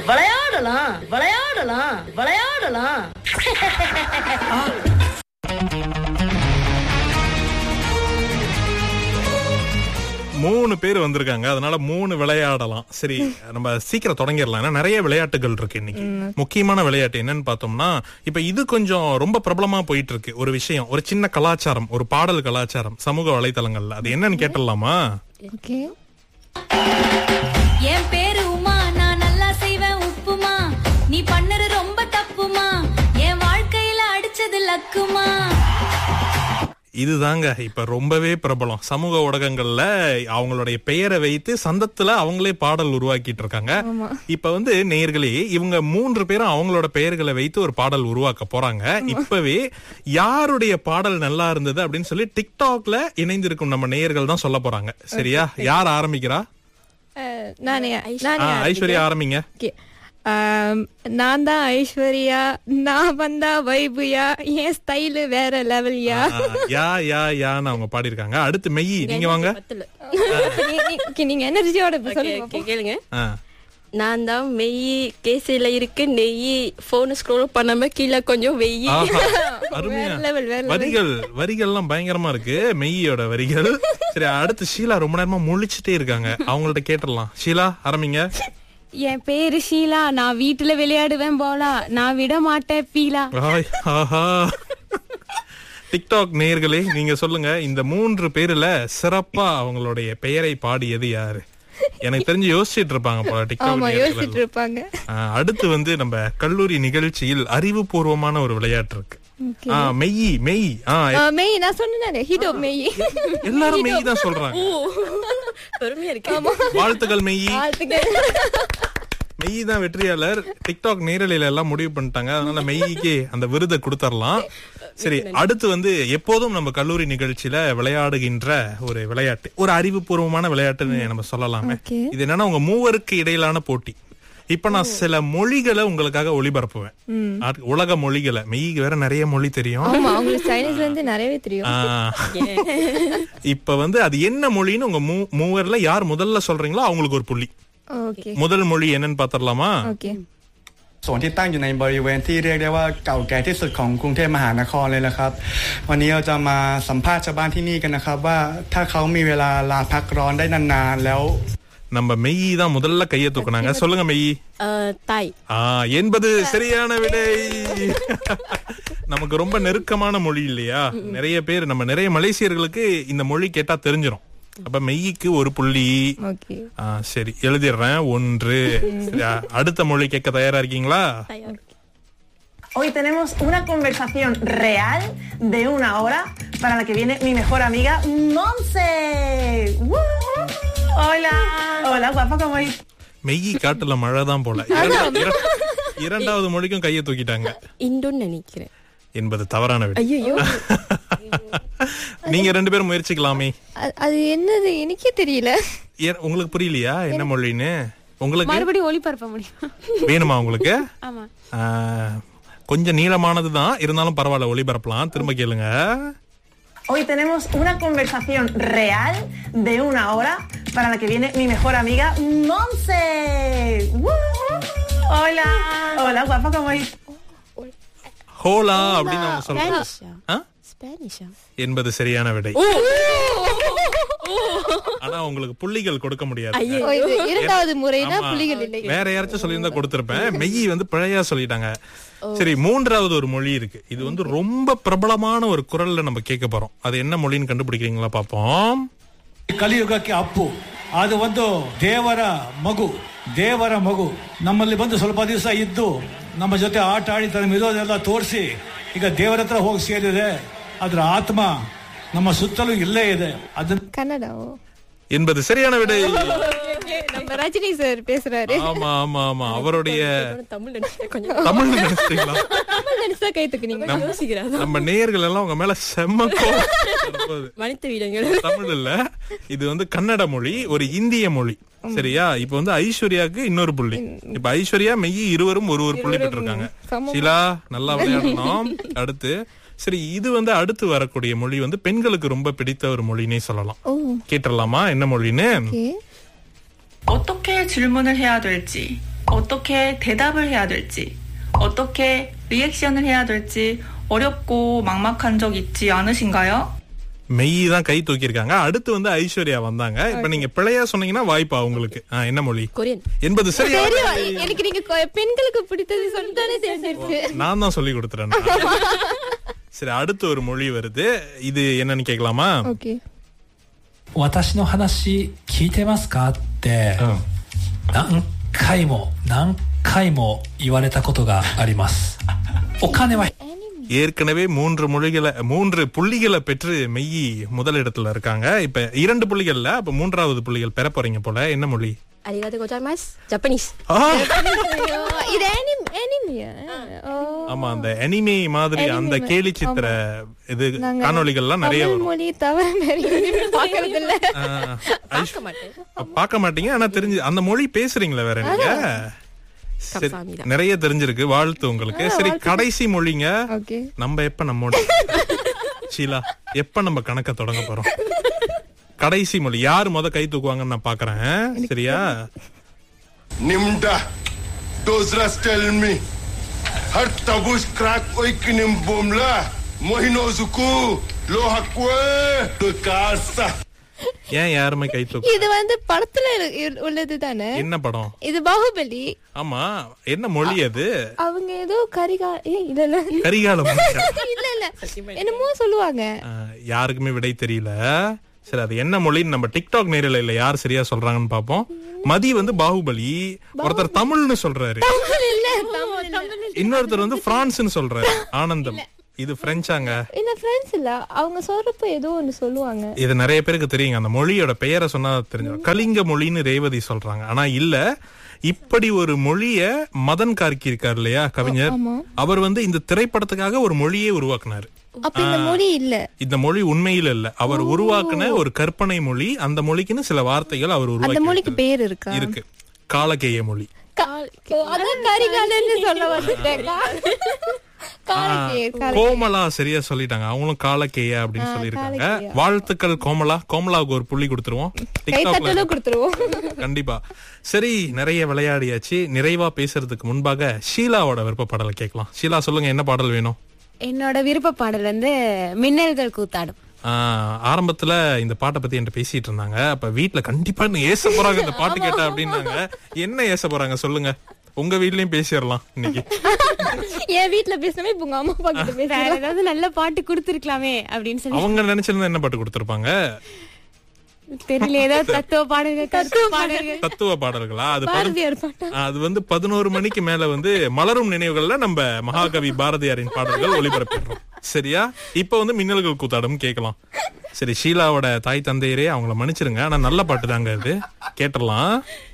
விளையாடலாம் விளையாடலாம் விளையாடலாம் மூணு பேர் வந்திருக்காங்க அதனால மூணு விளையாடலாம் சரி நம்ம சீக்கிரம் தொடங்கிடலாம் ஏன்னா நிறைய விளையாட்டுகள் இருக்கு இன்னைக்கு முக்கியமான விளையாட்டு என்னன்னு பார்த்தோம்னா இப்ப இது கொஞ்சம் ரொம்ப பிரபலமா போயிட்டு இருக்கு ஒரு விஷயம் ஒரு சின்ன கலாச்சாரம் ஒரு பாடல் கலாச்சாரம் சமூக வலைத்தளங்கள்ல அது என்னன்னு கேட்டலாமா ஓகே என் பேரு உமா நான் நல்லா செய்வேன் உப்புமா நீ பண்ணது ரொம்ப தப்புமா என் வாழ்க்கையில அடிச்சது லக்குமா இதுதாங்க இப்ப ரொம்பவே பிரபலம் சமூக ஊடகங்கள்ல அவங்களுடைய பெயரை வைத்து சந்தத்துல அவங்களே பாடல் உருவாக்கிட்டு இருக்காங்க இப்ப வந்து நேயர்களே இவங்க மூன்று பேரும் அவங்களோட பெயர்களை வைத்து ஒரு பாடல் உருவாக்க போறாங்க இப்பவே யாருடைய பாடல் நல்லா இருந்தது அப்படின்னு சொல்லி டிக்டாக்ல இணைந்திருக்கும் நம்ம நேயர்கள் தான் சொல்ல போறாங்க சரியா யார் ஆரம்பிக்கிறா நானே ஆ, நானே ஐஸ்வர்யா ஆரம்பிங்க ஓகே நான் தான் ஐஸ்வர்யா நான் வந்தா வைபுயா என் ஸ்டைலு வேற லெவல்யா ஆ, யா யா யான்னு அவங்க பாடியிருக்காங்க அடுத்து மெய் நீங்க வாங்க நீங்க எனர்ஜியோட இப்ப ஓகே, சொல்லுங்க ஓகே, கேளுங்க ஆ. நான் தான் மெய் கேசில இருக்கு நெய் போன் ஸ்க்ரோல் பண்ணாம கீழே கொஞ்சம் வெயி ஆஹா, அருமையா வேற level, வேற level. வரிகள் வரிகள்லாம் பயங்கரமா இருக்கு மெய்யோட வரிகள் சரி அடுத்து ஷீலா ரொம்ப நேரமா முழிச்சிட்டே இருக்காங்க அவங்கள்ட்ட கேட்டுடலாம் ஷீலா ஆரம்பிங்க என் பேரு ஷீலா நான் வீட்டுல விளையாடுவேன் போலா நான் விட மாட்டேன் பீலா ஆய், ஆஹா டிக்டாக் நேயர்களே நீங்க சொல்லுங்க இந்த மூன்று பேர்ல சிறப்பா அவங்களுடைய பெயரை பாடியது யாரு எனக்கு தெரிஞ்சு யோசிச்சிட்டு இருப்பாங்க போல டிக்டாக் ஆமா நேயர்கள் யோசிச்சுட்டு இருப்பாங்க ஆ, அடுத்து வந்து நம்ம கல்லூரி நிகழ்ச்சியில் அறிவுபூர்வமான ஒரு விளையாட்டு இருக்கு ஆ, மெய் மெய் ஆ ஆ, மெய் நான் சொன்னேன் ஹிடோ மெய் எல்லாரும் மெய் தான் சொல்றாங்க பெருமையா இருக்கு வாழ்த்துக்கள் மெய் வாழ்த்துக்கள். மெய் தான் வெற்றியாளர் டிக்டாக் நேரலையில எல்லாம் முடிவு பண்ணிட்டாங்க அதனால மெய்க்கு அந்த விருதை கொடுத்துடலாம் சரி அடுத்து வந்து எப்போதும் நம்ம கல்லூரி நிகழ்ச்சியில விளையாடுகின்ற ஒரு விளையாட்டு ஒரு அறிவுபூர்வமான விளையாட்டுன்னு நம்ம சொல்லலாமே Okay. இது என்னன்னா உங்க மூவருக்கு இடையிலான போட்டி இப்ப நான் சில மொழிகளை உங்களுக்காக ஒளிபரப்புவேன் அது உலக மொழிகளை மெய்க்கு வேற நிறைய மொழி தெரியும் ஆமா உங்களுக்கு சைனீஸ்ல இருந்து நிறையவே தெரியும் ஆ. இப்ப வந்து அது என்ன மொழின்னு உங்க மூ- மூவர்ல யார் முதல்ல சொல்றீங்களோ அவங்களுக்கு ஒரு புள்ளி ஓகே முதல் மொழி என்னன்னு பாத்திரலாமா ஓகே ส่วนที่ตั้งอยู่ในบริเวณที่เรียกได้ว่าเก่าแก่ที่สุดของกรุงเทพมหานครเลยละครับ วันนี้เราจะมาสัมภาษณ์ชาวบ้านที่นี่กันนะครับ ว่าถ้าเขามีเวลาลาพักร้อนได้นานๆ แล้ว நம்ம மெய் தான் முதல்ல கைய தூக்குனாங்க சொல்லுங்க மெய் அஹ், தாய் ஆ என்பது சரியான விடை நமக்கு ரொம்ப நெருக்கமான மொழி இல்லையா நிறைய பேர் நம்ம நிறைய மலேசியர்களுக்கு இந்த மொழி கேட்டா தெரிஞ்சிரும் அப்ப மெய்க்கு ஒரு புள்ளி ஓகே ஆ, சரி எழுதிடுறேன் ஒன்று சரியா? அடுத்த மொழி கேட்க தயாரா இருக்கீங்களா Hoy tenemos una conversación real de una hora para la que viene mi mejor amiga Monse. ¡Woo! Hola. Hola, guapa, ¿cómo estás? மெய் காட்டுல மழை தான் போல இரண்டா- இர- இரண்டாவது மொழிக்கும் கையை தூக்கிட்டாங்க இண்டோன்னு நினைக்கிறேன் என்பது தவறான விடை ஐயோ நீங்க ரெண்டு பேரும் முயற்சிக்கலாமே அ- அது என்னது எனக்கே தெரியல ஏன், உங்களுக்கு புரியலையா என்ன மொழின்னு உங்களுக்கு மறுபடியும் ஒளிபரப்ப முடியுமா வேணுமா உங்களுக்கு ஆமா ஆ, கொஞ்சம் நீளமானது தான் இருந்தாலும் பரவாயில்ல ஒளிபரப்பலாம் திரும்ப கேளுங்க Hoy tenemos una conversación real de una hora para la que viene mi mejor amiga Monse. ¡Woo! Hola. Hola, guapa, ¿cómo estás? ஹோலா அப்படின்னு அவங்க சொல்றாங்க ஸ்பானிஷா ஆ? ஸ்பானிஷா என்பது சரியான விடை ஆனா உங்களுக்கு புள்ளிகள் கொடுக்க முடியாது ஓ, இது இரண்டாவது முறைனா ஆமா. புலிகள் இல்லை வேற யாராச்சும் சொல்லியிருந்தா கொடுத்திருப்பேன் மெய் வந்து பிழையா சொல்லிட்டாங்க சரி மூன்றாவது ஒரு மொழி இருக்கு இது வந்து ரொம்ப பிரபலமான ஒரு குரல்ல நம்ம கேட்க போறோம் அது என்ன மொழின்னு கண்டுபிடிக்கிறீங்களா பாப்போம் ಕಲಿಯುಗಕ್ಕೆ ಅಪ್ಪು ಅದು ಒಂದು ದೇವರ ಮಗು ದೇವರ ಮಗು ನಮ್ಮಲ್ಲಿ ಬಂದು ಸ್ವಲ್ಪ ದಿವಸ ಇದ್ದು ನಮ್ಮ ಜೊತೆ ಆಟ ಆಡಿ ತನ್ನ ಇರೋದೆಲ್ಲ ತೋರಿಸಿ ಈಗ ದೇವರ ಹತ್ರ ಹೋಗಿ ಸೇರಿದೆ ಅದರ ಆತ್ಮ ನಮ್ಮ ಸುತ್ತಲೂ ಇಲ್ಲೇ ಇದೆ ಅದನ್ನ கன்னடாவோ என்பது சரியான விடை நம்ம ரஜினி சார் பேசுறாரு ஆமா ஆமா ஆமா அவருடைய தமிழ் நினைச்சேன் கொஞ்சம் தமிழ் நினைச்சிட்டீங்களா தமிழ் நினைச்சா கைத்துக்கு நீங்க யோசிக்கிறேன் நம்ம நேயர்கள் எல்லாம் உங்க மேல செம்ம கோவம் வரப்போகுது. மனித வீடங்கள் தமிழ் இல்ல இது வந்து கன்னட மொழி ஒரு இந்திய மொழி சரியா இப்ப வந்து ஐஸ்வர்யாக்கு இன்னொரு புள்ளி இப்ப ஐஸ்வர்யா மெய் இருவரும் ஒரு ஒரு புள்ளி பெற்றிருக்காங்க சமமா. ஷீலா நல்லா விளையாடணும் அடுத்து சரி இது வந்து அடுத்து வரக்கூடிய மொழி வந்து பெண்களுக்கு ரொம்ப பிடித்த ஒரு மொழினே சொல்லலாம் ஓ கேட்டுடலாமா என்ன மொழின்னு ஓகே 어떻게 질문을 해야 될지, 어떻게 대답을 해야 될지, 어떻게 리액션을 해야 될지 어렵고 막막한 적 있지 않으신가요? மெய் தான் கை தூக்கியிருக்காங்க அடுத்து வந்து ஐஸ்வர்யா வந்தாங்க இப்ப நீங்க பிழையா சொன்னீங்கன்னா வாய்ப்பா உங்களுக்கு ஆ, என்ன மொழி கொரியன் என்பது சரியா தெரியும் எனக்கு நீங்க கொ- பெண்களுக்கு பிடித்தது சொல்லிட்டானே தெரிஞ்சிருக்கு நான் தான் சொல்லி கொடுத்துறேன் சரி அடுத்து ஒரு மொழி வருது இது என்னன்னு கேட்கலாமா ஓகே 私の話聞いてますかって、何回も何回も言われたことがありますお金は ஏற்கனவே மூன்று மொழிகளை மூன்று புள்ளிகளை பெற்று மெய்யி முதலிடத்துல இருக்காங்க இப்ப இரண்டு புள்ளிகள்ல அப்ப மூன்றாவது புள்ளிகள் பெற போறீங்க போல என்ன மொழி ありがとうございますジャパニーズ ஆ, ஐயோ, இது அனிம் அனிமியா ஓ ஆமா அந்த அனிமே மாதிரி அந்த கேலி சித்திர இது நாங்க காணொளிகள்லாம் நிறைய தமிழ் வரும் மொழி தவிர நிறைய பாக்குறது இல்ல ஆ, ஐஸ்- பார்க்க மாட்டீங்க ஆனா தெரிஞ்சு அந்த மொழி பேசுறீங்களா வேற நீங்க சரி, கப்சாமிதான். நிறைய தெரிஞ்சிருக்கு வாழ்த்து உங்களுக்கு சரி கடைசி மொழிங்க ஓகே நம்ம எப்ப நம்மோட ஷீலா எப்ப நம்ம கணக்க தொடங்க போறோம் கடைசி மொழி யார் முத கை தூக்குவாங்கன்னு நான் பாக்குறேன் சரியா Nimda, those rats tell me. Har tabush crack oikinim bomla. Mohino zuku, lo hakwe, lo kasa. ஏன் யாருமே கை தூக்கு இது வந்து படத்துல இரு- உள்ளது தானே என்ன படம் இது பாகுபலி ஆமா என்ன மொழி அது அவங்க ஏதோ கரிகா ஏ இல்ல இல்ல கரிகாலம் இல்ல இல்ல என்னமோ சொல்லுவாங்க யாருக்குமே விடை தெரியல சரி அது என்ன மொழின்னு நம்ம டிக்டாக் நேரில் யார் சரியா சொல்றாங்கன்னு பாப்போம் மதி வந்து பாகுபலி ஒருத்தர் தமிழ்னு சொல்றாரு தமிழ் இல்ல தமிழ் இல்ல. இன்னொருத்தர் வந்து பிரான்ஸ்னு சொல்றாரு ஆனந்தம் இது பிரெஞ்சாங்க இல்ல ஃப்ரெண்ட்ஸ் இல்ல அவங்க சொல்றப்ப ஏதோ ஒண்ணு சொல்லுவாங்க இது நிறைய பேருக்கு தெரியுங்க அந்த மொழியோட பெயரை சொன்னா தெரிஞ்சிடும் கலிங்க மொழின்னு ரேவதி சொல்றாங்க ஆனா இல்ல இப்படி ஒரு மொழிய மதன் கார்கி இருக்கார் இல்லையா கவிஞர் அவர் வந்து இந்த திரைப்படத்துக்காக ஒரு மொழியே உருவாக்குனாரு அப்ப இந்த மொழி இல்ல இந்த மொழி உண்மையில இல்ல அவர் உருவாக்குன ஒரு கற்பனை மொழி அந்த மொழிக்குன்னு சில வார்த்தைகள் அவர் அந்த உருவாக்கி மொழிக்கு பேர் இருக்கா இருக்கு காலக்கேய மொழி கா- அதான் கரிகாலன்னு சொல்ல வந்துட்டேன் கா- காலக்கேய, கால- கோமலா சரியா சொல்லிட்டாங்க அவங்களும் காலக்கேய அப்படின்னு சொல்லியிருக்காங்க வாழ்த்துக்கள் கோமலா கோமலாவுக்கு ஒரு புள்ளி கொடுத்துருவோம் கை டிக்டாக்ல தட்டலும் கொடுத்துருவோம் கண்டிப்பா சரி நிறைய விளையாடியாச்சு நிறைவா பேசுறதுக்கு முன்பாக ஷீலாவோட விருப்ப பாடலை கேட்கலாம் ஷீலா சொல்லுங்க என்ன பாடல் வேணும் என்னோட விருப்ப பாடல் வந்து மின்னல்கள் கூத்தாடும் ஆஹ், ஆரம்பத்துல இந்த பாட்டை பத்தி என்கிட்ட பேசிட்டு இருந்தாங்க அப்ப வீட்ல கண்டிப்பா நீ ஏச போறாங்க இந்த பாட்டு கேட்ட அப்படின்னாங்க என்ன ஏச போறாங்க சொல்லுங்க உங்க வீட்லயும் பேசிடலாம் இன்னைக்கு என் வீட்ல பேசினமே இப்ப உங்க அம்மா அப்பா கிட்ட வேற பேசுறேன் ஏதாவது நல்ல பாட்டு கொடுத்துருக்கலாமே அப்படின்னு சொல்லி அவங்க நினைச்சிருந்தா என்ன பாட்டு கொடுத்திருப்பாங்க தெரியல ஏதாவது தத்துவ பாடல்கள் கருத்து பாடல்கள் தத்துவ பாடல்களா அது பதி- பாரதியார் பாட்டா அது வந்து பதினோரு மணிக்கு மேல வந்து மலரும் நினைவுகள்ல நம்ம மகாகவி பாரதியாரின் பாடல்கள் ஒளிபரப்பிடுறோம் சரியா இப்ப வந்து மின்னல்கள் கூத்தாடும் கேட்கலாம் சரி ஷீலாவோட தாய் தந்தையரே அவங்கள மன்னிச்சிருங்க ஆனா நல்ல பாட்டு தாங்க இது கேட்டுடலாம்